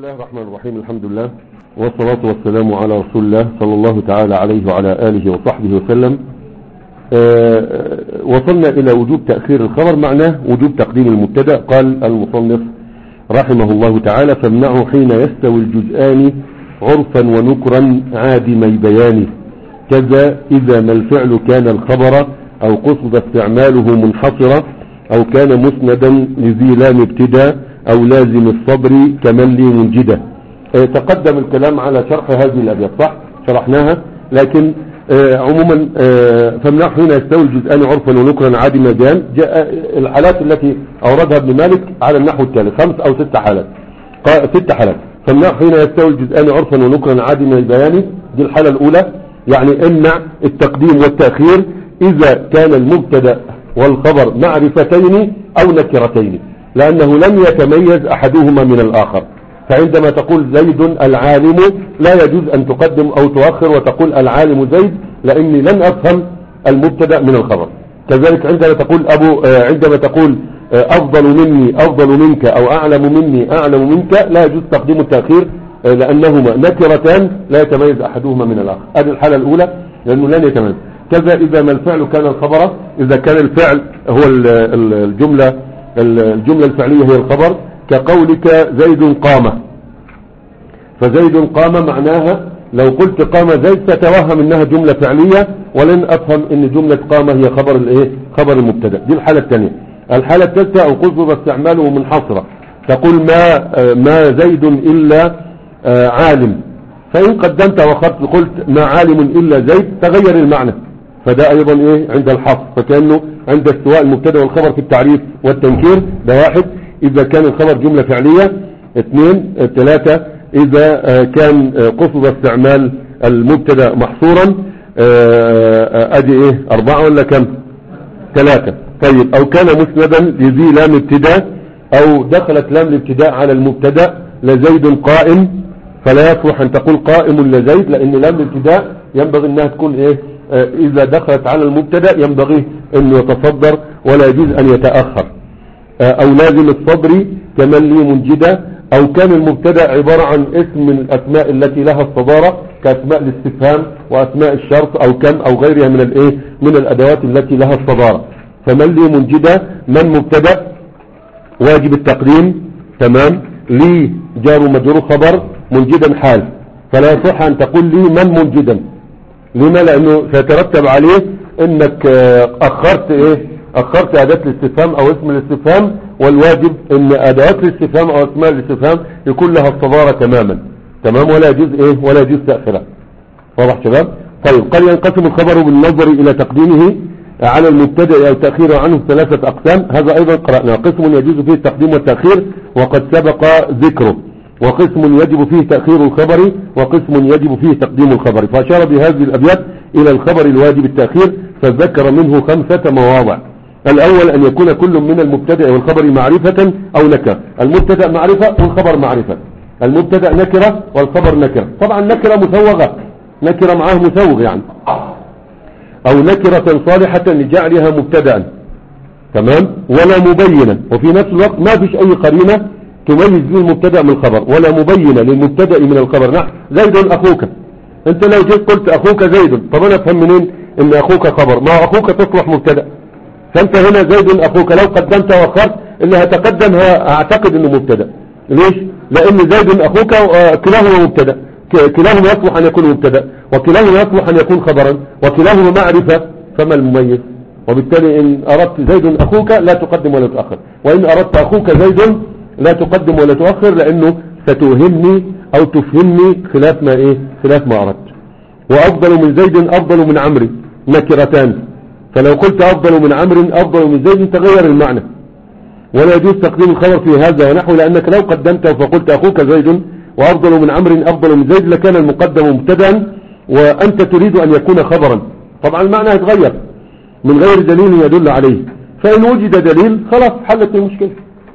الله الرحمن الرحيم الحمد لله والصلاة والسلام على رسول الله صلى الله تعالى عليه وعلى آله وصحبه وسلم آه، وصلنا إلى وجوب تأخير الخبر معناه وجوب تقديم المبتدا قال المصنف رحمه الله تعالى فامنعه حين يستوي الجزآن عرفا ونكرا عادمي بيان كذا إذا ما الفعل كان الخبر أو قصد استعماله منحصرا أو كان مسندا لذي لام ابتداء أو لازم الصبر كمن لي منجدة اه تقدم الكلام على شرح هذه الأبيات صح شرحناها لكن اه عموما اه فمنع حين يستوي الجزءان عرفا ونكرا عادي مجان جاء الحالات التي أوردها ابن مالك على النحو التالي خمس أو ست حالات ست حالات فمنع حين يستوي الجزءان عرفا ونكرا عادي البيان دي الحالة الأولى يعني امنع التقديم والتأخير إذا كان المبتدا والخبر معرفتين أو نكرتين لأنه لم يتميز أحدهما من الآخر فعندما تقول زيد العالم لا يجوز أن تقدم أو تؤخر وتقول العالم زيد لأني لن أفهم المبتدا من الخبر كذلك عندما تقول أبو عندما تقول أفضل مني أفضل منك أو أعلم مني أعلم منك لا يجوز تقديم التأخير لأنهما نكرتان لا يتميز أحدهما من الآخر هذه الحالة الأولى لأنه لن يتميز كذا إذا ما الفعل كان الخبر إذا كان الفعل هو الجملة الجملة الفعلية هي الخبر كقولك زيد قام فزيد قام معناها لو قلت قام زيد ستوهم انها جملة فعلية ولن افهم ان جملة قام هي خبر الايه خبر المبتدا دي الحالة الثانية الحالة الثالثة او قصد استعماله منحصرة تقول ما ما زيد الا عالم فان قدمت وخرت قلت ما عالم الا زيد تغير المعنى فده ايضا ايه عند الحصر فكأنه عند استواء المبتدا والخبر في التعريف والتنكير ده واحد اذا كان الخبر جملة فعلية اثنين ثلاثة اذا كان قصد استعمال المبتدا محصورا ادي ايه اربعة ولا كم ثلاثة طيب او كان مسندا لذي لام ابتداء او دخلت لام الابتداء على المبتدا لزيد قائم فلا يصلح ان تقول قائم لزيد لان لام الابتداء ينبغي انها تكون ايه اذا دخلت على المبتدا ينبغي انه يتصدر ولا يجوز ان يتأخر او لازم الصدر كمن لي منجدة او كان المبتدا عبارة عن اسم من الاسماء التي لها الصدارة كاسماء الاستفهام واسماء الشرط او كم او غيرها من الايه من الادوات التي لها الصدارة فمن لي منجدة من مبتدا واجب التقديم تمام لي جار مجرور خبر منجدا حال فلا يصح ان تقول لي من منجدا لما لانه سيترتب عليه انك اخرت ايه اخرت اداة الاستفهام او اسم الاستفهام والواجب ان ادوات الاستفهام او اسماء الاستفهام يكون لها الصدارة تماما تمام ولا يجوز ايه ولا يجوز تأخيرها واضح شباب طيب قال ينقسم الخبر بالنظر الى تقديمه على المبتدا او تأخيره عنه ثلاثة اقسام هذا ايضا قرأنا قسم يجوز فيه التقديم والتأخير وقد سبق ذكره وقسم يجب فيه تأخير الخبر وقسم يجب فيه تقديم الخبر فأشار بهذه الأبيات إلى الخبر الواجب التأخير فذكر منه خمسة مواضع الأول أن يكون كل من المبتدا والخبر معرفة أو نكرة المبتدا معرفة والخبر معرفة المبتدا نكرة والخبر نكرة طبعا نكرة مسوغة نكرة معاه مسوغ يعني أو نكرة صالحة لجعلها مبتدا تمام ولا مبينة وفي نفس الوقت ما فيش أي قرينة تميز به المبتدا من الخبر ولا مبينة للمبتدا من الخبر نحن زيد أخوك انت لو جيت قلت أخوك زيد طب أنا أفهم منين ان أخوك خبر ما أخوك تصلح مبتدا فانت هنا زيد اخوك لو قدمت واخرت اللي هتقدم اعتقد انه مبتدا ليش لان زيد اخوك كلاهما مبتدا كلاهما يصلح ان يكون مبتدا وكلاهما يصلح ان يكون خبرا وكلاهما معرفة فما المميز وبالتالي ان اردت زيد اخوك لا تقدم ولا تؤخر وان اردت اخوك زيد لا تقدم ولا تؤخر لانه ستوهمني او تفهمني خلاف ما ايه خلاف ما اردت وافضل من زيد افضل من عمرو نكرتان فلو قلت أفضل من عمرو أفضل من زيد تغير المعنى ولا يجوز تقديم الخبر في هذا ونحو لأنك لو قدمته فقلت أخوك زيد وأفضل من عمرو أفضل من زيد لكان المقدم مبتدا وأنت تريد أن يكون خبرا طبعا المعنى يتغير من غير دليل يدل عليه فإن وجد دليل خلاص حلت المشكلة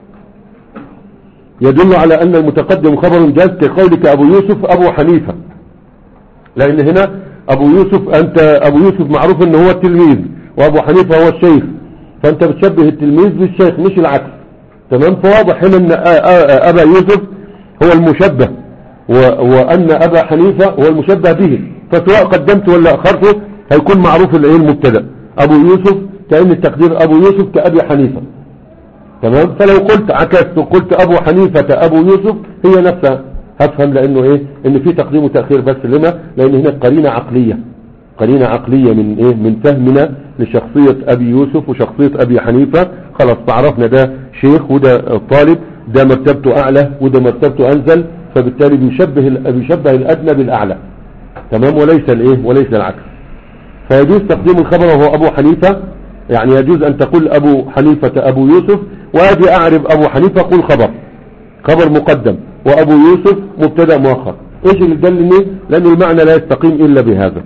يدل على أن المتقدم خبر جاز كقولك أبو يوسف أبو حنيفة لأن هنا أبو يوسف أنت أبو يوسف معروف أنه هو التلميذ وابو حنيفة هو الشيخ فانت بتشبه التلميذ بالشيخ مش العكس تمام فواضح هنا ان ابا يوسف هو المشبه و... وأن أبا حنيفة هو المشبه به فسواء قدمت ولا أخرته هيكون معروف الايه المبتدا أبو يوسف كأن التقدير أبو يوسف كأبي حنيفة تمام فلو قلت عكست وقلت أبو حنيفة أبو يوسف هي نفسها هفهم لأنه إيه إن في تقديم وتأخير بس لما لأن هنا قرينة عقلية قرينة عقلية من إيه من فهمنا لشخصية أبي يوسف وشخصية أبي حنيفة خلاص تعرفنا ده شيخ وده طالب ده مرتبته أعلى وده مرتبته أنزل فبالتالي بيشبه ال- بيشبه الأدنى بالأعلى تمام وليس الإيه وليس العكس فيجوز تقديم الخبر وهو أبو حنيفة يعني يجوز أن تقول أبو حنيفة أبو يوسف وأجي أعرب أبو حنيفة قل خبر خبر مقدم وأبو يوسف مبتدا مؤخر إيش اللي دلني لأن المعنى لا يستقيم إلا بهذا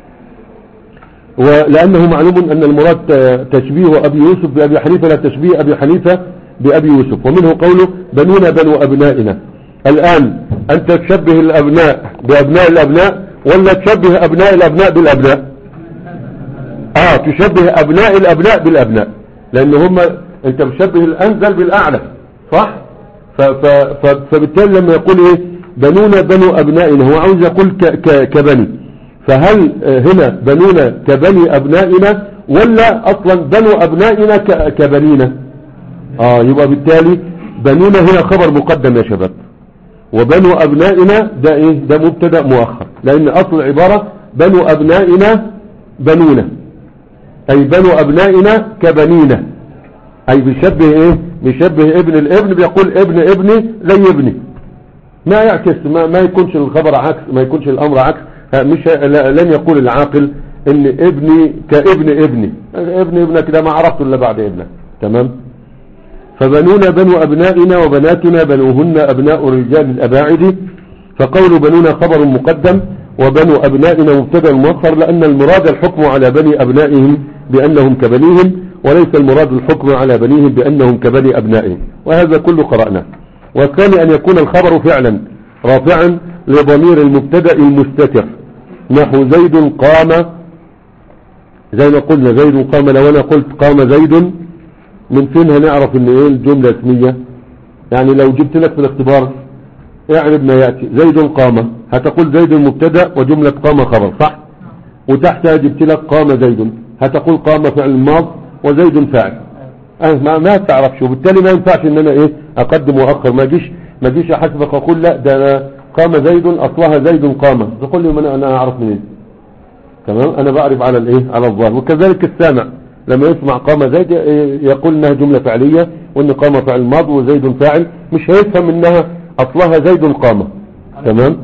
ولأنه معلوم أن المراد تشبيه أبي يوسف بأبي حنيفة لا تشبيه أبي حنيفة بأبي يوسف ومنه قوله بنونا بنو أبنائنا الآن أنت تشبه الأبناء بأبناء الأبناء ولا تشبه أبناء الأبناء بالأبناء آه تشبه أبناء الأبناء بالأبناء لأن هم أنت مشبه الأنزل بالأعلى صح ف ف ف فبالتالي لما يقول إيه بنونا بنو أبنائنا هو عاوز يقول ك ك كبني فهل آه، هنا بنونا كبني أبنائنا ولا أصلا بنو أبنائنا ك- كبنينا آه يبقى بالتالي بنونا هنا خبر مقدم يا شباب وبنو أبنائنا ده إيه ده مبتدا مؤخر لأن أصل العبارة بنو أبنائنا بنونا أي بنو أبنائنا كبنينا أي بيشبه إيه بيشبه ابن الابن بيقول ابن ابني زي ابني ما يعكس ما, ما يكونش الخبر عكس ما يكونش الأمر عكس ها، مش لا- لن يقول العاقل ان ابني كابن ابني ابن ابنك ده ما عرفته الا بعد ابنك تمام فبنونا بنو أبنائنا وبناتنا بنوهن أبناء الرجال الأباعد فقول بنونا خبر مقدم وبنو أبنائنا مبتدا مؤخر لأن المراد الحكم على بني أبنائهم بأنهم كبنيهم وليس المراد الحكم على بنيهم بأنهم كبني أبنائهم وهذا كله قرأناه والثاني أن يكون الخبر فعلا رافعا لضمير المبتدا المستتر نحو زيد قام زي ما قلنا زيد قام لو أنا قلت قام زيد من فين هنعرف ان ايه الجملة اسمية يعني لو جبت لك في الاختبار اعرب ما يأتي زيد قام هتقول زيد مبتدا وجملة قام خبر صح وتحتها جبت لك قام زيد هتقول قام فعل ماض وزيد فاعل اه ما, ما تعرفش وبالتالي ما ينفعش ان انا ايه اقدم واخر ما جيش ما جيش احاسبك واقول لا ده أنا قام زيد اصلها زيد قام تقول لي ما انا أنا اعرف منين تمام انا بعرف على الايه على الظاهر وكذلك السامع لما يسمع قام زيد يقول انها جملة فعلية وان قام فعل ماض وزيد فاعل مش هيفهم انها اصلها زيد قام تمام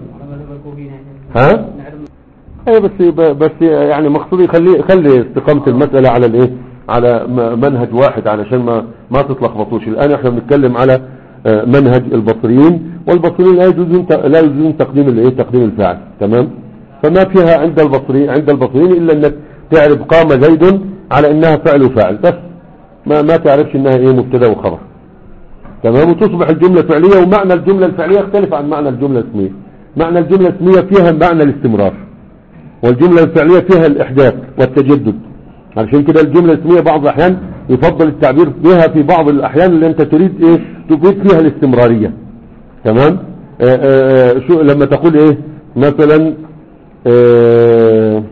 ها اي بس بس يعني مقصودي خلي خلي استقامة المسألة على الايه على م- منهج واحد علشان ما ما تتلخبطوش الان احنا بنتكلم على آه، منهج البصريين والبصريين لا يجوزون ت- لا يجوزون تقديم الايه تقديم الفاعل تمام فما فيها عند البصري عند البصريين الا انك تعرف قام زيد على انها فعل وفاعل بس ما ما تعرفش انها ايه مبتدا وخبر تمام وتصبح الجملة فعلية ومعنى الجملة الفعلية يختلف عن معنى الجملة الاسمية معنى الجملة الاسمية فيها معنى الاستمرار والجملة الفعلية فيها الإحداث والتجدد علشان كده الجملة الاسمية بعض الأحيان يفضل التعبير بها في بعض الأحيان اللي أنت تريد إيه تفيد فيها الاستمرارية تمام آآ آآ شو لما تقول إيه مثلا آه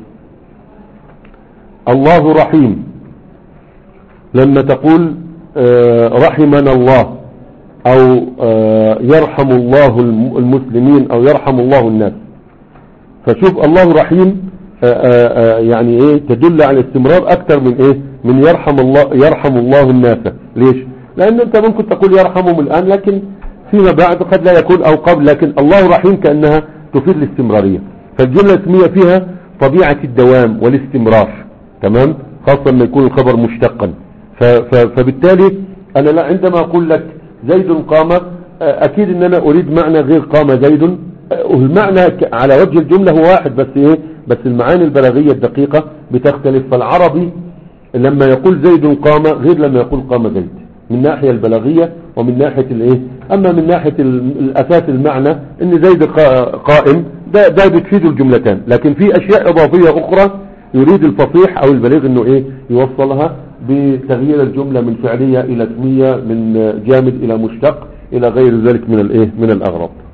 الله رحيم لما تقول آه رحمنا الله أو آه يرحم الله الم- المسلمين أو يرحم الله الناس فشوف الله رحيم آه، آه، آه، يعني ايه تدل على الاستمرار اكتر من ايه من يرحم الله يرحم الله الناس ليش لان انت ممكن تقول يرحمهم الان لكن فيما بعد قد لا يكون او قبل لكن الله رحيم كانها تفيد الاستمراريه فالجمله الاسميه فيها طبيعه الدوام والاستمرار تمام خاصه لما يكون الخبر مشتقا ف- ف- فبالتالي انا لا عندما اقول لك زيد قام آه، اكيد ان انا اريد معنى غير قام زيد آه، المعنى ك- على وجه الجملة هو واحد بس ايه بس المعاني البلاغية الدقيقة بتختلف فالعربي لما يقول زيد قام غير لما يقول قام زيد من ناحية البلاغية ومن ناحية الايه اما من ناحية ال- الاساس المعنى ان زيد قا- قائم ده ده بتفيد الجملتان لكن في اشياء اضافية اخرى يريد الفصيح او البليغ انه ايه يوصلها بتغيير الجملة من فعلية الى اسمية من جامد الى مشتق الى غير ذلك من الايه من الاغراض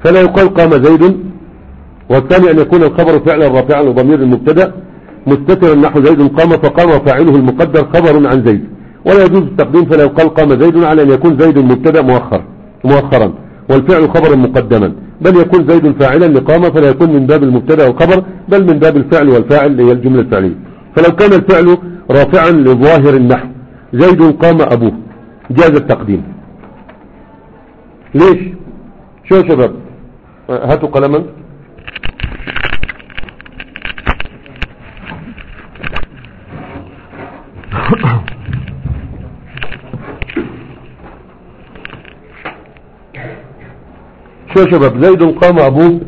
فلا يقال قام زيد والثاني أن يكون الخبر فعلا رافعا لضمير المبتدا مستترا نحو زيد قام فقام فاعله المقدر خبر عن زيد ولا يجوز التقديم فلا يقال قام زيد على أن يكون زيد مبتدا مؤخر مؤخرا والفعل خبرا مقدما بل يكون زيد فاعلا لقام فلا يكون من باب المبتدا والخبر بل من باب الفعل والفاعل اللي هي الجملة الفعلية فلو كان الفعل رافعا لظاهر النحو زيد قام أبوه جاز التقديم ليش شو يا شباب هاتوا قلما شو يا شباب زيد قام أبوه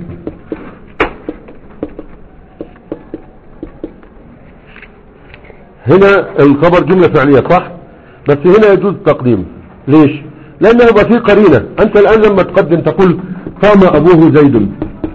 هنا الخبر جملة فعلية صح بس هنا يجوز التقديم ليش لأنه يبقى فيه قرينة أنت الآن لما تقدم تقول قام أبوه زيد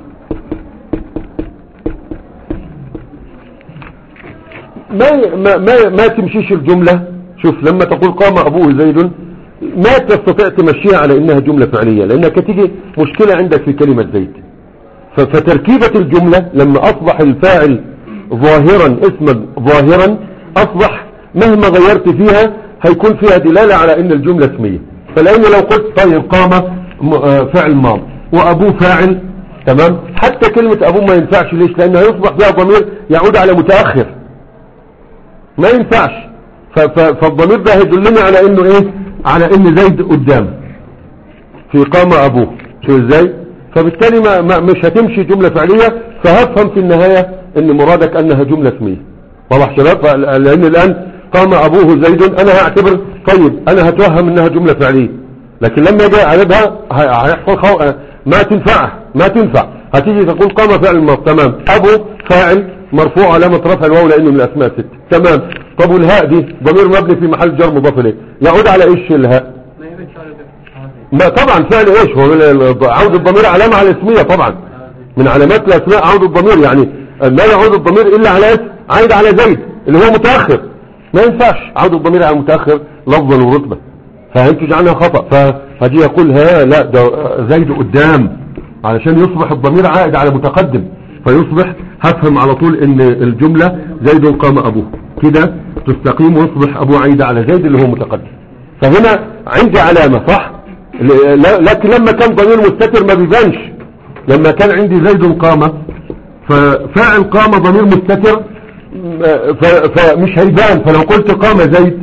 ما ما ما, ما تمشيش الجملة شوف لما تقول قام أبوه زيد ما تستطيع تمشيها على إنها جملة فعلية لأنك تيجي مشكلة عندك في كلمة زيد ف- فتركيبة الجملة لما أصبح الفاعل ظاهرا اسما ظاهرا أصبح مهما غيرت فيها هيكون فيها دلالة على إن الجملة اسمية فلأن لو قلت طيب قام م- آه فعل ماض وأبوه فاعل تمام حتى كلمة أبوه ما ينفعش ليش لأنها يصبح فيها ضمير يعود على متأخر ما ينفعش ف- ف- فالضمير ده هيدلني على انه ايه على ان زيد قدام في قام ابوه شو ازاي فبالتالي ما, ما مش هتمشي جملة فعلية فهفهم في النهاية ان مرادك انها جملة اسمية واضح شباب ف- لان الان قام ابوه زيد انا هعتبر طيب انا هتوهم انها جملة فعلية لكن لما اجي اعربها ه- هيحصل خو... ما تنفع ما تنفع هتيجي تقول قام فعل الماضي تمام ابو فاعل مرفوع علامة رفع الواو لانه من الاسماء ست تمام طب والهاء دي ضمير مبني في محل جر مضاف اليه يعود على ايش الهاء ما يبين شعر ده ما طبعا فعل ايش هو ال- عود الضمير علامة على الاسمية طبعا من علامات الاسماء عود الضمير يعني ما يعود الضمير الا على اسم عايد على زيد اللي هو متأخر ما ينفعش عود الضمير على المتأخر لفظا ورتبة فهينتج عنها خطأ فهجي يقول ها لا ده زيد قدام علشان يصبح الضمير عائد على متقدم فيصبح هفهم على طول ان الجملة زيد قام ابوه كده تستقيم ويصبح ابوه عايد على زيد اللي هو متقدم فهنا عندي علامة صح ل- لا- لكن لما كان ضمير مستتر ما بيبانش لما كان عندي زيد قام ففاعل قام ضمير مستتر م- ف- فمش هيبان فلو قلت قام زيد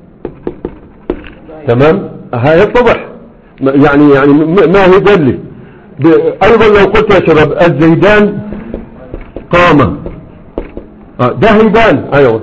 تمام هيتضح م- يعني يعني م- ما هي دلي ايضا لو قلت يا شباب الزيدان قام آه، ده هيبان ايوه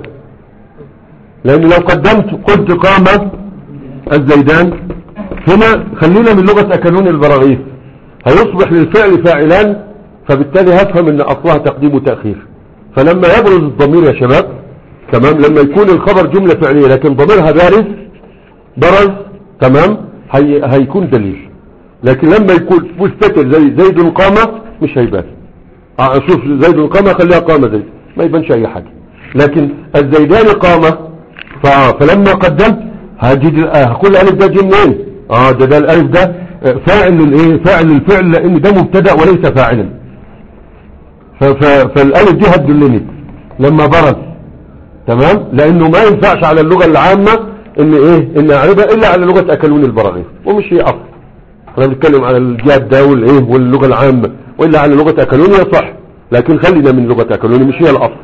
لان لو قدمت قلت قام الزيدان هنا خلينا من لغة اكلون البراغيث هيصبح للفعل فاعلان فبالتالي هفهم ان اصلها تقديم وتأخير فلما يبرز الضمير يا شباب تمام لما يكون الخبر جملة فعلية لكن ضميرها بارز برز تمام هي هيكون دليل لكن لما يكون مستتر زي زيد قام مش هيبان اه شوف زيد قام خليها قام زيد ما يبانش اي حاجة لكن الزيدان قام ف- فلما قدمت هجد آه، هقول الالف ده جه منين اه ده ده الالف ده آه، فاعل للايه فاعل للفعل لان ده مبتدا وليس فاعلا ف- ف- فالالف دي هتدلني لما برز تمام لانه ما ينفعش على اللغة العامة ان ايه ان اعربها الا على لغة اكلون البراغيث ومش هي اصل احنا بنتكلم على الجادة والايه واللغة العامة والا على لغة اكلون هي صح لكن خلينا من لغة اكلون مش هي الاصل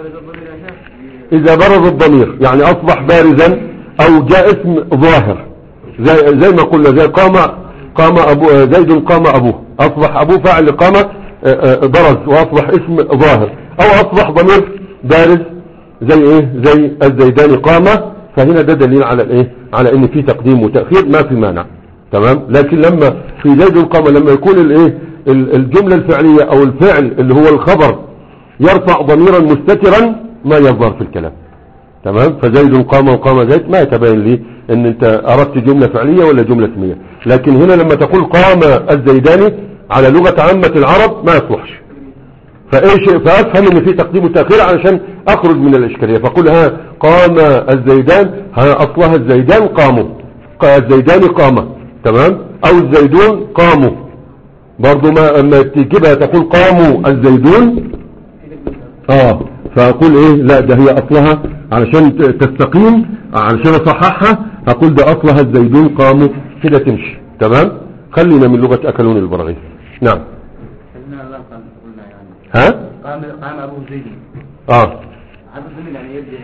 إذا برز الضمير يا شيخ اذا برز الضمير يعني اصبح بارزا او جاء اسم ظاهر زي, زي ما قلنا زي قام قام ابو زيد قام ابوه اصبح ابوه فاعل قام آه، آه، برز واصبح اسم ظاهر او اصبح ضمير بارز زي ايه زي الزيدان قام فهنا ده دليل على الايه على ان في تقديم وتاخير ما في مانع تمام لكن لما في زيد قام لما يكون الايه ال- الجمله الفعليه او الفعل اللي هو الخبر يرفع ضميرا مستترا ما يظهر في الكلام تمام فزيد قام وقام زيد ما يتبين لي ان انت اردت جملة فعلية ولا جملة اسمية لكن هنا لما تقول قام الزيداني على لغة عامة العرب ما يصلحش فايش فافهم ان في تقديم وتاخير علشان اخرج من الاشكاليه فقل ها قام الزيدان ها اصلها الزيدان قاموا قا- الزيدان قام تمام او الزيدون قاموا برضو ما اما تجيبها تقول قاموا الزيدون اه فاقول ايه لا ده هي اصلها علشان ت- تستقيم علشان اصححها هقول ده اصلها الزيدون قاموا كده تمشي تمام خلينا من لغة اكلون البراغيث نعم سيدنا الله قال قلنا يعني ها قام قام ابو زيد اه هذا الضمير يعني يرجع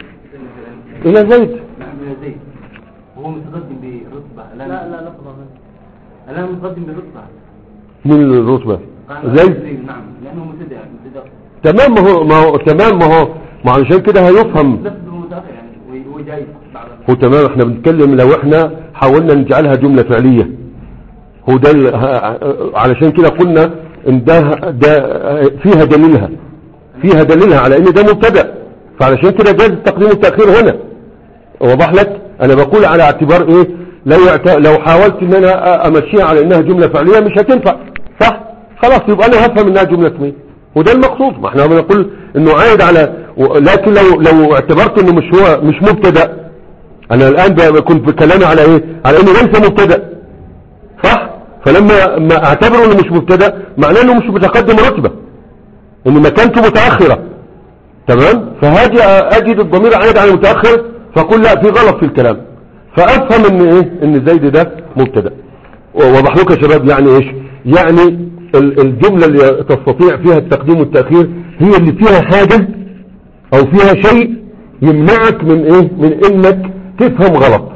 الى الى زيد نعم الى زيد وهو متقدم برتبه لا لا لا لفظه الان متقدم برتبه من الرتبة قام زيد أبو زيد نعم لانه مبتدع مبتدع تمام ما هو ما هو تمام ما هو ما علشان كده هيفهم لفظه متاخر يعني وي- وجاي بعض هو تمام احنا بنتكلم لو احنا حاولنا نجعلها جملة فعلية هو ده ال- ه- علشان كده قلنا ان ده ده فيها دليلها فيها دليلها على ان ده مبتدا فعلشان كده جاز التقديم والتاخير هنا وضح لك انا بقول على اعتبار ايه لو يعت... لو حاولت ان انا أ- امشيها على انها جملة فعلية مش هتنفع صح خلاص يبقى انا هفهم انها جملة اسمية وده المقصود ما احنا بنقول انه عايد على و- لكن لو لو اعتبرت انه مش هو مش مبتدا انا الان ب- كنت بكلامي على ايه على انه ليس مبتدا صح فلما ما اعتبره انه مش مبتدا معناه انه مش متقدم رتبه ان مكانته متاخره تمام فهاجي اجد الضمير عايد على المتاخر فاقول لا في غلط في الكلام فافهم ان ايه ان زيد ده مبتدا وضح لكم يا شباب يعني ايش يعني ال- الجمله اللي تستطيع فيها التقديم والتاخير هي اللي فيها حاجه او فيها شيء يمنعك من ايه من انك تفهم غلط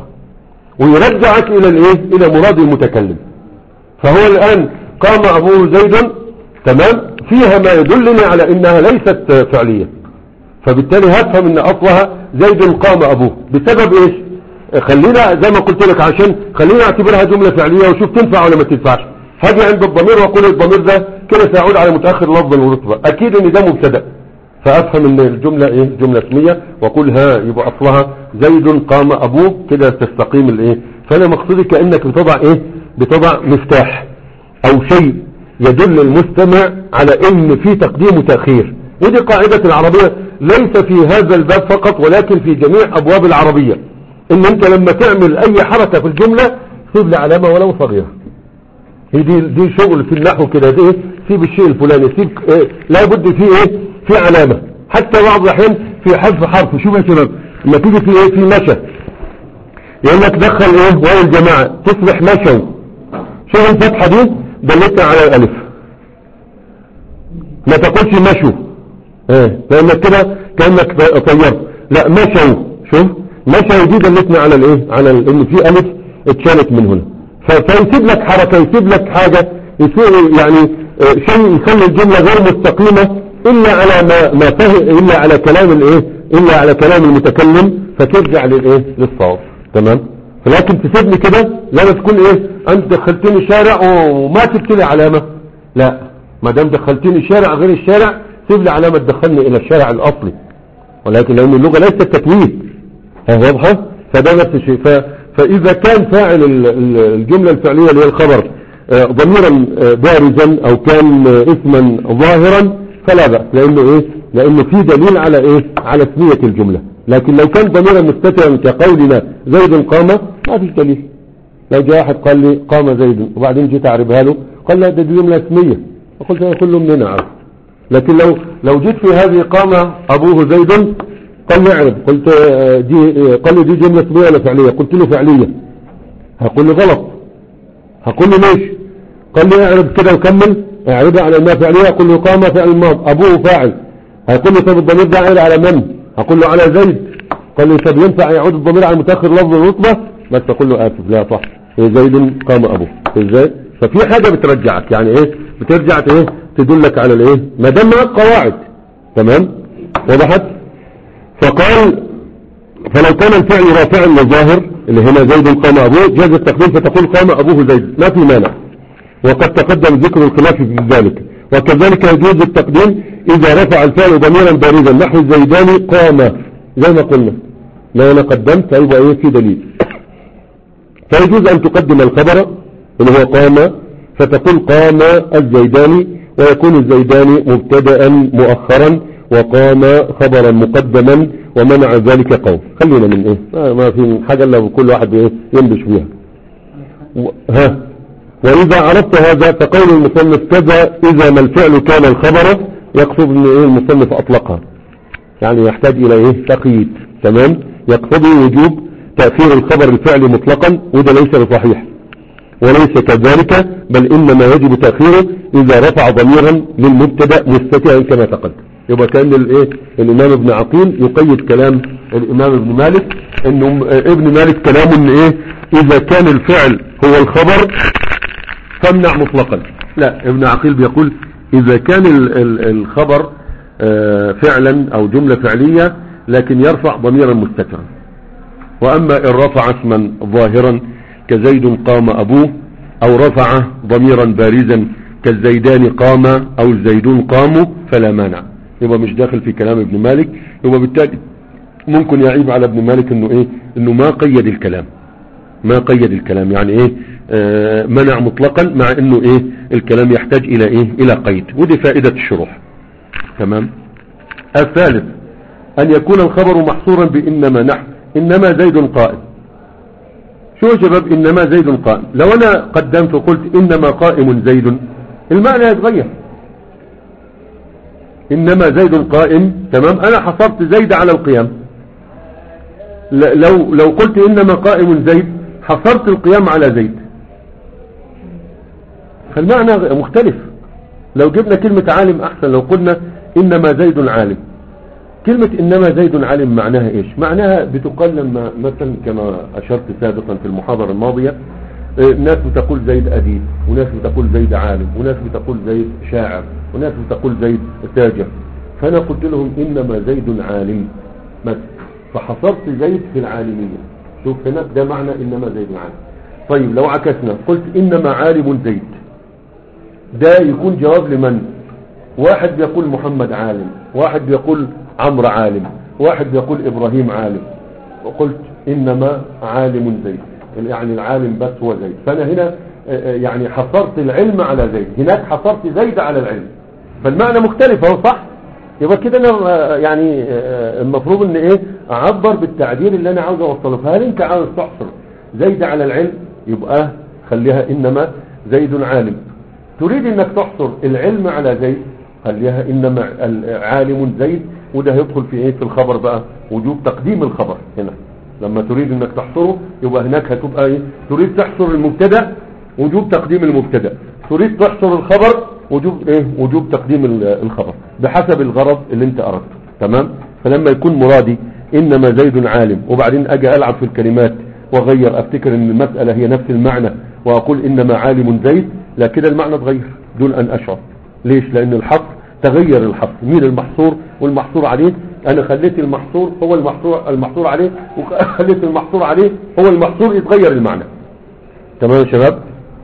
ويرجعك الى الايه الى مراد المتكلم فهو الان قام ابوه زيد تمام فيها ما يدلني على انها ليست فعلية فبالتالي هفهم ان اصلها زيد قام ابوه بسبب ايش خلينا زي ما قلت لك عشان خلينا اعتبرها جملة فعلية وشوف تنفع ولا ما تنفعش هاجي عند الضمير واقول الضمير ده كده سيعود على متأخر لفظا ورتبة اكيد ان ده مبتدأ فافهم ان الجملة ايه جملة اسمية واقول ها يبقى اصلها زيد قام ابوه كده تستقيم الايه فانا مقصودي كأنك بتضع ايه بتضع مفتاح او شيء يدل المستمع على ان في تقديم وتأخير ودي قاعدة العربية ليس في هذا الباب فقط ولكن في جميع ابواب العربية ان انت لما تعمل اي حركة في الجملة سيب لي علامة ولو صغيرة هي دي دي شغل في النحو كده دي إيه؟ سيب الشيء الفلاني سيب إيه لا بد فيه ايه في علامة حتى بعض الاحيان في حذف حرف شوف يا شباب لما تيجي في ايه في مشى يقول لك دخل ايه واو الجماعة تصبح مشوا شوف الفتحة دي دلتنا على الالف ما تقولش مشوا ايه لانك كده كانك طيرت لا مشوا شوف مشوا دي دلتنا على الايه على ال- ان في الف اتشالت من هنا ف- فيسيب لك حركه يسيب لك حاجه يسيب يعني آه، شيء يخلي الجمله غير مستقيمه الا على ما ما فهم الا على كلام الايه الا على كلام المتكلم فترجع للايه للصواب تمام لكن تسيبني كده لما تكون ايه انت دخلتني شارع وما سبت لي علامه لا ما دام دخلتني شارع غير الشارع سيب لي علامه تدخلني الى الشارع الاصلي ولكن لان اللغه ليست تكوين ها واضحه فده نفس الشيء ف... فاذا كان فاعل ال- ال- الجمله الفعليه اللي هي الخبر آه، ضميرا آه، بارزا او كان آه، اسما ظاهرا فلا باس لانه ايه لانه في دليل على ايه على اسميه الجمله لكن لو كان ضميرا مستترا كقولنا زيد قام ما فيش دليل لو جاء احد قال لي قام زيد وبعدين جيت اعربها له قال لا ده دي جمله اسميه فقلت انا كله منين اعرف لكن لو لو جيت في هذه قام ابوه زيد قال لي اعرب قلت آه، دي آه، قال لي دي جمله اسميه ولا فعليه قلت له فعليه هقول له غلط هقول له ليش قال لي اعرب كده وكمل اعربها على انها فعليه اقول له قام فعل الماض ابوه فاعل هيقول لي طب الضمير ده عائد على من هقول له على زيد قال لي طب ينفع يعود الضمير على المتاخر لفظ الرتبه بس اقول له اسف لا صح إيه زيد قام ابوه ازاي ففي حاجه بترجعك يعني ايه بترجع ايه تدلك على الايه ما دام معاك قواعد تمام وضحت فقال فلو كان الفعل رافعا للظاهر اللي هنا زيد قام ابوه جاز التقديم فتقول قام ابوه زيد ما في مانع وقد تقدم ذكر الخلاف في ذلك وكذلك يجوز التقديم إذا رفع الفعل ضميرا بارزا نحو الزيداني قام زي ما قلنا لو أنا قدمت فيبقى إيه في دليل فيجوز أن تقدم الخبر اللي هو قام فتقول قام الزيداني ويكون الزيداني مبتدا مؤخرا وقام خبرا مقدما ومنع ذلك قوم خلينا من ايه ما- ما في حاجة الا كل واحد ايه ينبش فيها و- ها وإذا عرفت هذا فقول المصنف كذا إذا ما الفعل كان الخبر يقصد أن إيه المصنف أطلقها يعني يحتاج إلى إيه تقييد تمام يقتضي وجوب تأثير الخبر الفعل مطلقا وده ليس بصحيح وليس كذلك بل إنما يجب تأخيره إذا رفع ضميرا للمبتدا مستترا كما تقدم يبقى كان الايه الإمام ابن عقيل يقيد كلام الإمام ابن مالك إنه ابن مالك كلامه إن إيه إذا كان الفعل هو الخبر فامنع مطلقا لا ابن عقيل بيقول إذا كان ال ال الخبر آه فعلا أو جملة فعلية لكن يرفع ضميرا مستترا وأما إن رفع اسما ظاهرا كزيد قام أبوه أو رفع ضميرا بارزا كالزيدان قام أو الزيدون قاموا فلا مانع يبقى مش داخل في كلام ابن مالك يبقى بالتالي ممكن يعيب على ابن مالك انه ايه انه ما قيد الكلام ما قيد الكلام يعني ايه آه منع مطلقا مع انه ايه الكلام يحتاج الى ايه الى قيد ودي فائدة الشروح تمام الثالث ان يكون الخبر محصورا بانما نحو انما زيد قائم شو يا شباب انما زيد قائم لو انا قدمت وقلت انما قائم زيد المعنى يتغير انما زيد قائم تمام انا حصرت زيد على القيام لو لو قلت انما قائم زيد حصرت القيام على زيد فالمعنى مختلف لو جبنا كلمة عالم احسن لو قلنا انما زيد عالم كلمة انما زيد عالم معناها ايش معناها بتقال لما مثلا كما اشرت سابقا في المحاضرة الماضية ناس بتقول زيد اديب وناس بتقول زيد عالم وناس بتقول زيد شاعر وناس بتقول زيد تاجر فانا قلت لهم انما زيد عالم بس فحصرت زيد في العالمية شوف هناك ده معنى انما زيد عالم طيب لو عكسنا قلت انما عالم زيد ده يكون جواب لمن واحد بيقول محمد عالم واحد بيقول عمرو عالم واحد بيقول ابراهيم عالم وقلت انما عالم زيد يعني العالم بس هو زيد فانا هنا يعني حصرت العلم على زيد هناك حصرت زيد على العلم فالمعنى مختلف اهو صح يبقى كده انا يعني المفروض ان ايه اعبر بالتعبير اللي انا عاوز اوصله فهل انت عاوز تحصر زيد على العلم يبقى خليها انما زيد عالم تريد انك تحصر العلم على زيد خليها انما عالم زيد وده هيدخل في ايه في الخبر بقى وجوب تقديم الخبر هنا لما تريد انك تحصره يبقى هناك هتبقى ايه تريد تحصر المبتدا وجوب تقديم المبتدا تريد تحصر الخبر وجوب ايه وجوب تقديم الخبر بحسب الغرض اللي انت اردته تمام فلما يكون مرادي انما زيد عالم وبعدين اجي العب في الكلمات واغير افتكر ان المسألة هي نفس المعنى واقول انما عالم زيد لا كده المعنى اتغير دون ان اشعر ليش لان الحصر تغير الحصر مين المحصور والمحصور عليه انا خليت المحصور هو المحصور المحصور عليه وخليت المحصور عليه هو المحصور يتغير المعنى تمام يا شباب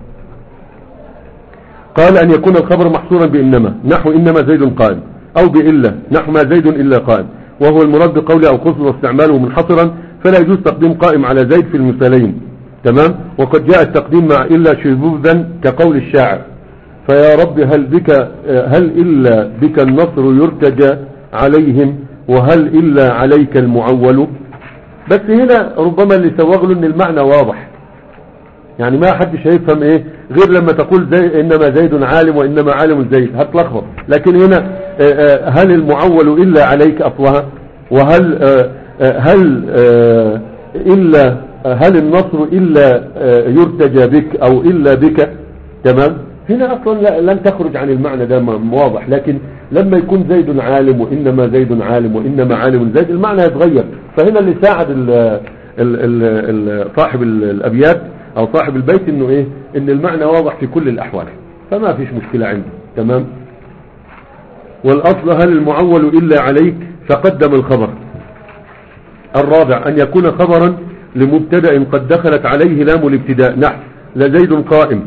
قال ان يكون الخبر محصورا بانما نحو انما زيد قائم او بإلا نحو ما زيد الا قائم وهو المراد بقوله او قصد واستعماله منحصرا فلا يجوز تقديم قائم على زيد في المثالين تمام وقد جاء التقديم مع إلا شذوذا كقول الشاعر فيا رب هل بك هل إلا بك النصر يرتجى عليهم وهل إلا عليك المعول بس هنا ربما اللي سوغ له ان المعنى واضح يعني ما حدش هيفهم ايه غير لما تقول زي انما زيد عالم وانما عالم زيد هتلخبط لكن هنا هل المعول الا عليك اصلها وهل هل الا هل النصر الا يرتجى بك او الا بك تمام هنا اصلا لن تخرج عن المعنى ده واضح لكن لما يكون زيد عالم وانما زيد عالم وانما عالم زيد المعنى يتغير فهنا اللي ساعد ال ال ال صاحب الابيات او صاحب البيت انه ايه ان المعنى واضح في كل الاحوال فما فيش مشكلة عندي تمام والاصل هل المعول الا عليك فقدم الخبر الرابع ان يكون خبرا لمبتدا قد دخلت عليه لام الابتداء نحو لزيد قائم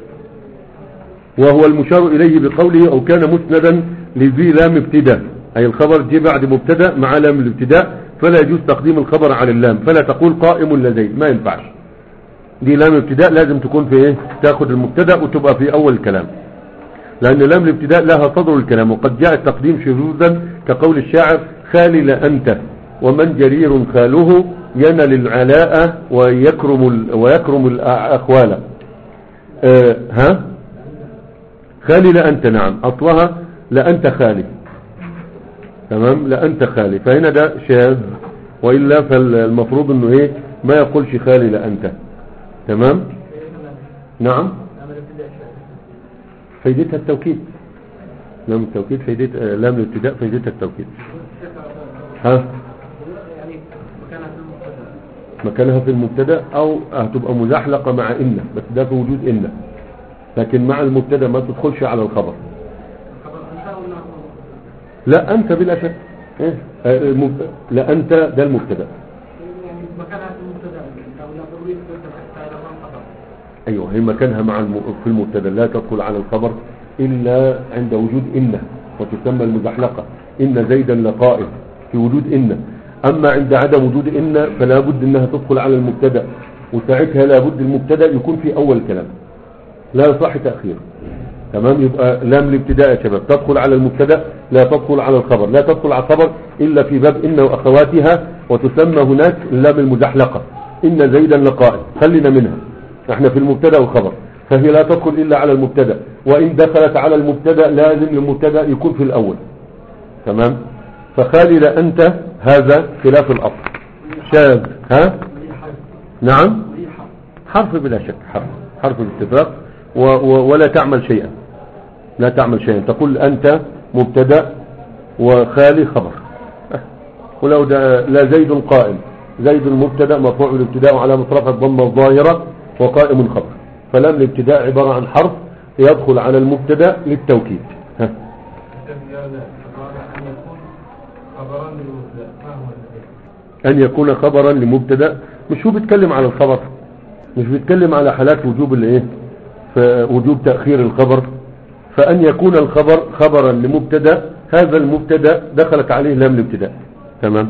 وهو المشار إليه بقوله أو كان مسندا لذي لام ابتداء أي الخبر جه بعد مبتدا مع لام الابتداء فلا يجوز تقديم الخبر على اللام فلا تقول قائم لزيد ما ينفعش دي لام ابتداء لازم تكون في ايه تاخد المبتدا وتبقى في أول الكلام لأن لام الابتداء لها صدر الكلام وقد جاء التقديم شذوذا كقول الشاعر خالي لأنت ومن جرير خاله ينل العلاء ويكرم, ويكرم الأخوال آه ها خالي لأنت نعم أصلها لأنت خالي تمام لأنت خالي فهنا ده شاذ وإلا فالمفروض انه ايه ما يقولش خالي لأنت تمام نعم فايدتها التوكيد لام التوكيد فايدت آه، لام الابتداء فايدتها التوكيد ها يعني مكانها في المبتدا مكانها في المبتدا او هتبقى مزحلقه مع ان بس ده في وجود ان لكن مع المبتدا ما تدخلش على الخبر خبر انت ولا لا انت بلا شك إيه؟ آه، المب- لا انت ده المبتدا يعني مكانها في المبتدا لو لا ضروري تبدا حتى لو ما خبر ايوه هي مكانها مع الم... في المبتدا لا تدخل على الخبر الا عند وجود ان وتسمى المزحلقه ان زيدا لقائم في وجود ان اما عند عدم وجود ان فلا بد انها تدخل على المبتدا وساعتها لا بد المبتدا يكون في اول كلام لا يصح تاخيره تمام يبقى لام الابتداء يا شباب تدخل على المبتدا لا تدخل على الخبر لا تدخل على الخبر الا في باب ان واخواتها وتسمى هناك اللام المزحلقه ان زيدا لقائم خلينا منها احنا في المبتدا والخبر فهي لا تدخل الا على المبتدا وان دخلت على المبتدا لازم المبتدا يكون في الاول تمام فخالي لا انت هذا خلاف الاصل شاذ ها نعم حرف بلا شك حرف حرف الاتفاق و و ولا تعمل شيئا لا تعمل شيئا تقول أنت مبتدا وخالي خبر ولو ده لا زيد قائم زيد المبتدا مرفوع الابتداء على مصرف الضمه الظاهره وقائم خبر فلام الابتداء عباره عن حرف يدخل على المبتدا للتوكيد ها. أن يكون خبرا للمبتدا ما هو الذي أن يكون خبرا لمبتدا مش هو بيتكلم على الخبر مش بيتكلم على حالات وجوب الايه وجوب تأخير الخبر فأن يكون الخبر خبرا لمبتدا هذا المبتدا دخلت عليه لام الابتداء تمام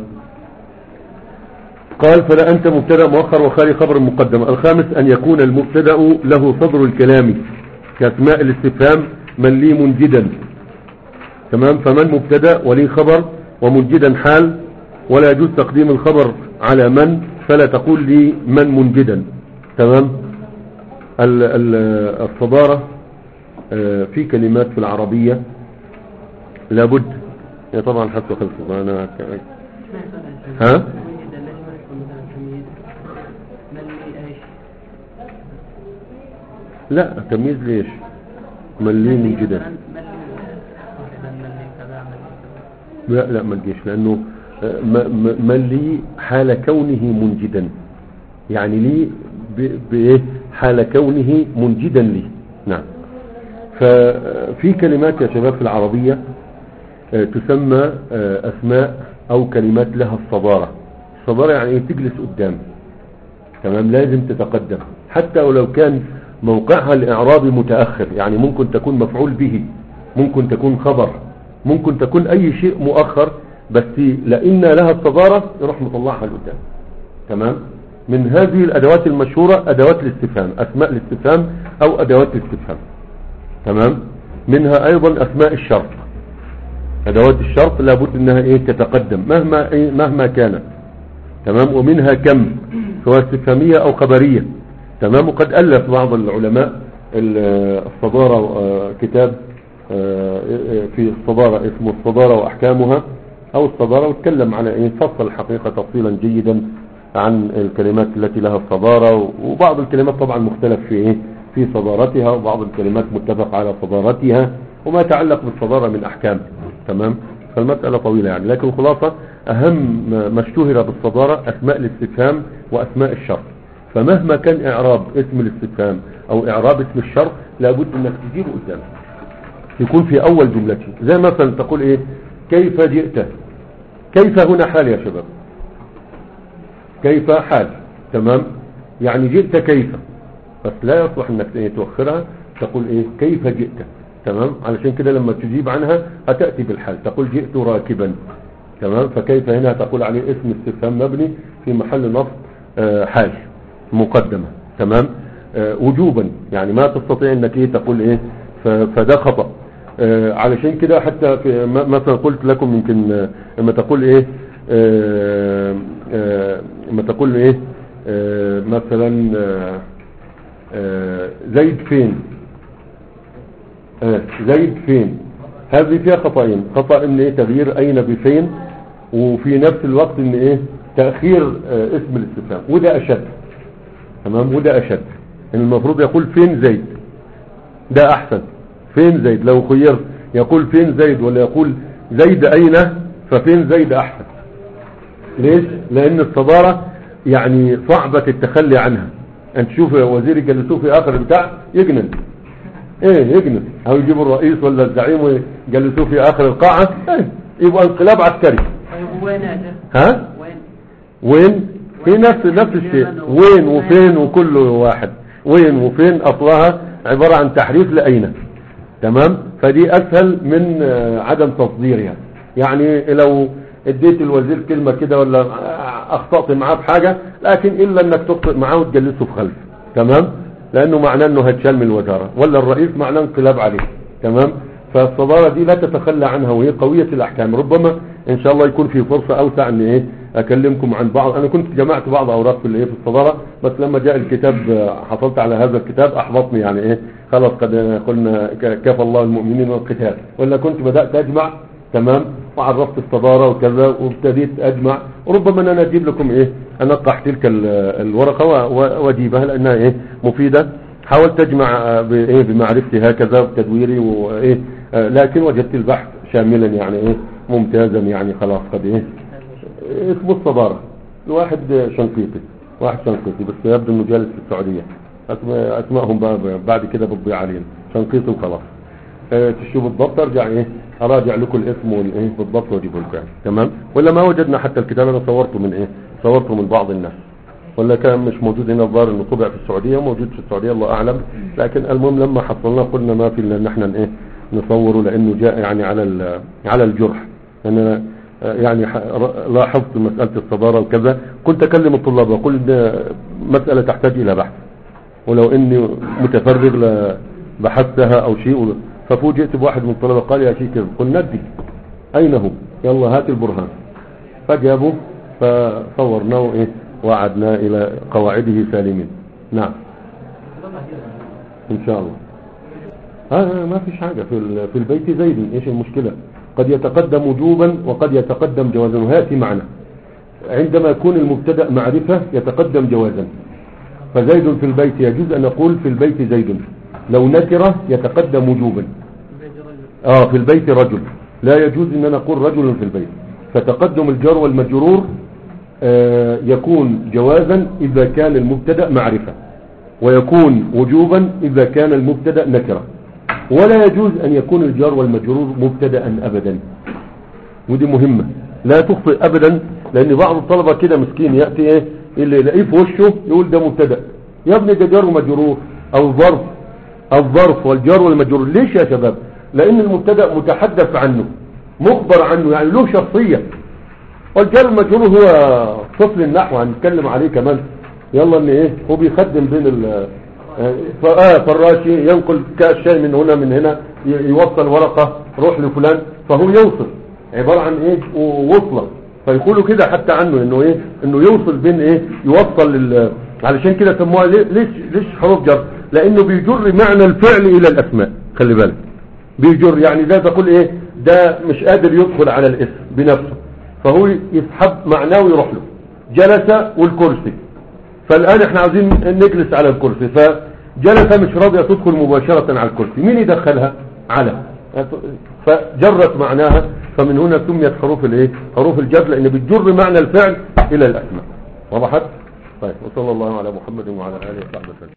قال فلا أنت مبتدا مؤخر وخالي خبر مقدم الخامس أن يكون المبتدا له صدر الكلام كأسماء الاستفهام من لي منجدا تمام فمن مبتدا ولي خبر ومنجدا حال ولا يجوز تقديم الخبر على من فلا تقول لي من منجدا تمام ال- ال- الصدارة آه، في كلمات في العربية لابد هي طبعا حتى خلصوا انا ك- ها لا تمييز ليش من لي منجدا لا لا ما تجيش لانه آه، م- م- من لي حال كونه منجدا يعني لي ب- بايه حال كونه منجدا لي نعم ففي كلمات يا شباب في العربية آه، تسمى آه، اسماء او كلمات لها الصدارة الصدارة يعني ايه تجلس قدام تمام لازم تتقدم حتى ولو كان موقعها الاعرابي متأخر يعني ممكن تكون مفعول به ممكن تكون خبر ممكن تكون اي شيء مؤخر بس لان لها الصدارة يروح مطلعها لقدام تمام من هذه الادوات المشهورة ادوات الاستفهام اسماء الاستفهام او ادوات الاستفهام تمام منها ايضا اسماء الشرط ادوات الشرط لابد انها ايه تتقدم مهما إيه مهما كانت تمام ومنها كم سواء استفهامية او خبرية تمام وقد الف بعض العلماء ال- الصدارة آه، كتاب آه، في الصدارة اسمه الصدارة واحكامها او الصدارة واتكلم على ايه فصل الحقيقة تفصيلا جيدا عن الكلمات التي لها الصدارة وبعض الكلمات طبعا مختلف في ايه في صدارتها وبعض الكلمات متفق على صدارتها وما يتعلق بالصدارة من احكام تمام فالمسألة طويلة يعني لكن الخلاصة اهم ما اشتهر بالصدارة اسماء الاستفهام واسماء الشرط فمهما كان اعراب اسم الاستفهام او اعراب اسم الشرط لابد انك تجيبه قدامك يكون في اول جملته زي مثلا تقول ايه كيف جئت كيف هنا حال يا شباب كيف حال تمام يعني جئت كيف بس لا يصلح انك إيه تؤخرها تقول ايه كيف جئت تمام علشان كده لما تجيب عنها هتأتي بالحال تقول جئت راكبا تمام فكيف هنا تقول عليه اسم استفهام مبني في محل نصب آه، حال مقدمة تمام آه، وجوبا يعني ما تستطيع انك ايه تقول ايه ف- فده خطأ آه، علشان كده حتى في م- مثلا قلت لكم يمكن آه، لما تقول ايه آه، آه، لما تقول ايه آه، مثلا آه، آه زيد فين آه زيد فين هذه فيها خطأين خطأ ان ايه تغيير اين بفين وفي نفس الوقت ان ايه تأخير آه اسم الاستفهام وده اشد تمام وده اشد ان المفروض يقول فين زيد ده احسن فين زيد لو خير يقول فين زيد ولا يقول زيد اين ففين زيد احسن ليش لان الصدارة يعني صعبة التخلي عنها انت تشوف وزير يجلسوه في اخر البتاع يجنن ايه يجنن او يجيبوا الرئيس ولا الزعيم ويجلسوه في اخر القاعة ايه يبقى انقلاب عسكري طيب وين يا شيخ؟ ها وين؟ وين في نفس نفس الشيء وين وفين وكل واحد وين وفين اصلها عبارة عن تحريف لأين تمام فدي اسهل من آه، عدم تصديرها يعني لو اديت الوزير كلمة كده ولا اخطأت معاه بحاجة لكن الا انك تخطئ معاه وتجلسه في خلف تمام لانه معناه انه هتشال من الوزارة ولا الرئيس معناه انقلاب عليه تمام فالصدارة دي لا تتخلى عنها وهي قوية الاحكام ربما ان شاء الله يكون في فرصة اوسع ان ايه اكلمكم عن بعض انا كنت جمعت بعض اوراق في الايه في الصدارة بس لما جاء الكتاب آه، حصلت على هذا الكتاب احبطني يعني ايه خلاص قد قلنا ك- كفى الله المؤمنين والقتال ولا كنت بدأت اجمع تمام وعرفت الصدارة وكذا وابتديت اجمع وربما ان انا اجيب لكم ايه انقح تلك ال- الورقة و- و- واجيبها لانها ايه مفيدة حاولت اجمع آه، بايه بمعرفتي هكذا بتدويري وايه آه، لكن وجدت البحث شاملا يعني ايه ممتازا يعني خلاص قد ايه اسمه الصدارة الواحد شنقيطي واحد شنقيطي بس يبدو انه جالس في السعودية أسماء اسمائهم بقى بعد كده بتضيع علينا شنقيطي وخلاص اه تشوفوا بالضبط ارجع ايه اراجع لكم الاسم والايه بالضبط واجيبه لكم يعني تمام ولا ما وجدنا حتى الكتاب انا صورته من ايه صورته من بعض الناس ولا كان مش موجود هنا الظاهر انه طبع في السعوديه موجود في السعوديه الله اعلم لكن المهم لما حصلناه قلنا ما في الا ان احنا ايه نصوره لانه جاء يعني على ال- على الجرح انا يعني ح- ر- لاحظت مساله الصداره وكذا كنت اكلم الطلاب واقول ان مساله تحتاج الى بحث ولو اني متفرغ لبحثتها او شيء ففوجئت بواحد من الطلبه قال يا شيخ قل ندي اين هو يلا هات البرهان فجابوا فصورناه ايه وعدنا الى قواعده سالمين نعم ان شاء الله ها ما فيش حاجة في ال- في البيت زيد ايش المشكلة قد يتقدم وجوبا وقد يتقدم جوازا وهاتي معنا عندما يكون المبتدا معرفة يتقدم جوازا فزيد في البيت يجوز ان نقول في البيت زيد لو نكرة يتقدم وجوبا اه في البيت رجل لا يجوز ان نقول رجل في البيت فتقدم الجار والمجرور آه يكون جوازا اذا كان المبتدا معرفة ويكون وجوبا اذا كان المبتدا نكره ولا يجوز ان يكون الجار والمجرور مبتدا ابدا ودي مهمة لا تخطئ ابدا لان بعض الطلبة كده مسكين يأتي ايه اللي يلاقيه في وشه يقول ده مبتدا يا ابني ده جار ومجرور او ظرف الظرف والجار والمجرور ليش يا شباب لان المبتدا متحدث عنه مخبر عنه يعني له شخصية والجار المجرور هو طفل النحو هنتكلم عليه كمان يلا ان ايه هو بيخدم بين ال ف- آه فراشي ينقل كاس شاي من هنا من هنا ي- يوصل ورقة روح لفلان فهو يوصل عبارة عن ايه وصلة فيقولوا كده حتى عنه انه ايه انه يوصل بين ايه يوصل لل علشان كده سموها ليه- ليش ليش حروف جر لانه بيجر معنى الفعل الى الاسماء خلي بالك بيجر يعني ده تقول ايه ده مش قادر يدخل على الاسم بنفسه فهو يسحب معناه ويروح له جلس والكرسي فالآن احنا عاوزين نجلس على الكرسي فجلس مش راضية تدخل مباشرة على الكرسي مين يدخلها على فجرت معناها فمن هنا سميت حروف الايه حروف الجر لان بتجر معنى الفعل الى الاسماء وضحت طيب وصلى الله على محمد وعلى اله وصحبه وسلم